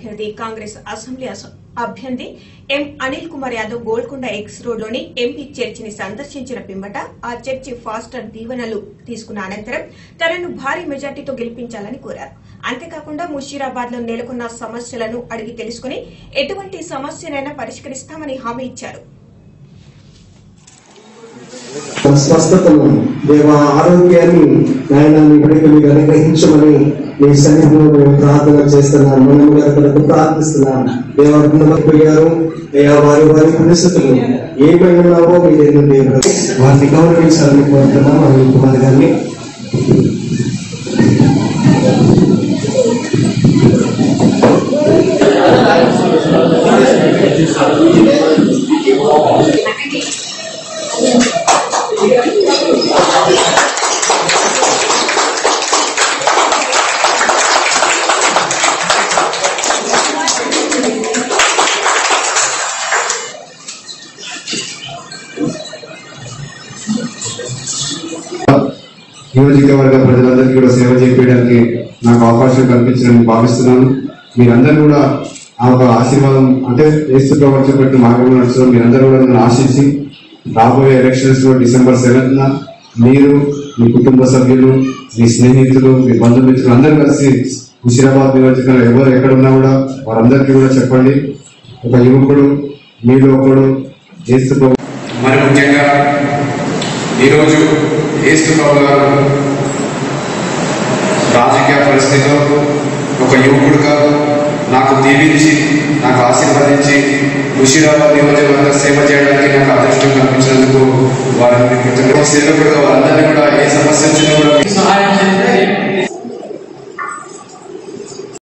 అభ్యర్థి కాంగ్రెస్ అసెంబ్లీ అస- అభ్యర్థి M Anil Kumar Yadav Golconda X road లోని ఎంపీ చర్చిని సందర్శించిన పిమ్మట ఆ చర్చి ఫాస్టర్ దీవెనలు తీసుకున్న అనంతరం తనను భారీ మెజార్టీతో గెలిపించాలని కోరారు అంతేకాకుండా ముషీరాబాద్ లో నెలకొన్న సమస్యలను అడిగి తెలుసుకుని ఎటువంటి సమస్యనైనా పరిష్కరిస్తామని హామీ ఇచ్చారు స్వస్థతను దేవ ఆరోగ్యాన్ని నాయన నీ బిడ్డకు మీరు అనుగ్రహించమని నీ సన్నిధిలో మేము ప్రార్థన చేస్తున్నాను మనం కొరకు ప్రార్థిస్తున్నాను దేవపోయారు అయ్యా వారి వారి పరిస్థితులు ఏమై ఉన్నావో మీరు ఎన్నో దేవుడు వారిని గౌరవించాలని కోరుతున్నాం అనిల్ కుమార్ గారిని నియోజకవర్గ ప్రజలందరికీ కూడా సేవ చేయడానికి నాకు అవకాశం కల్పించాలని భావిస్తున్నాను మీరందరూ కూడా ఆ ఒక ఆశీర్వాదం అంటే ఏసు ప్రవర్తన పెట్టిన మార్గంలో నడుచుకోవడం మీరందరూ కూడా నన్ను ఆశించి రాబోయే ఎలక్షన్స్ లో డిసెంబర్ సెవెంత్ మీరు మీ కుటుంబ సభ్యులు మీ స్నేహితులు మీ బంధుమిత్రులు అందరూ కలిసి హుషీరాబాద్ నియోజకవర్గంలో ఎవరు ఎక్కడున్నా కూడా వారందరికీ కూడా చెప్పండి ఒక యువకుడు మీలో ఒకడు ఏసు ప్రభు మరి ముఖ్యంగా ఈరోజు ఏసు ప్రభు గారు రాజకీయ పరిస్థితిలో ఒక యువకుడుగా నాకు దీవించి నాకు ఆశీర్వదించి ముషీరాబాద్ నియోజకవర్గ సేవ చేయడానికి నాకు అదృష్టం కల్పించినందుకు వారిని కృతజ్ఞత సేవకుడుగా వారందరినీ కూడా ఏ సమస్య వచ్చినా కూడా సహాయం చేస్తే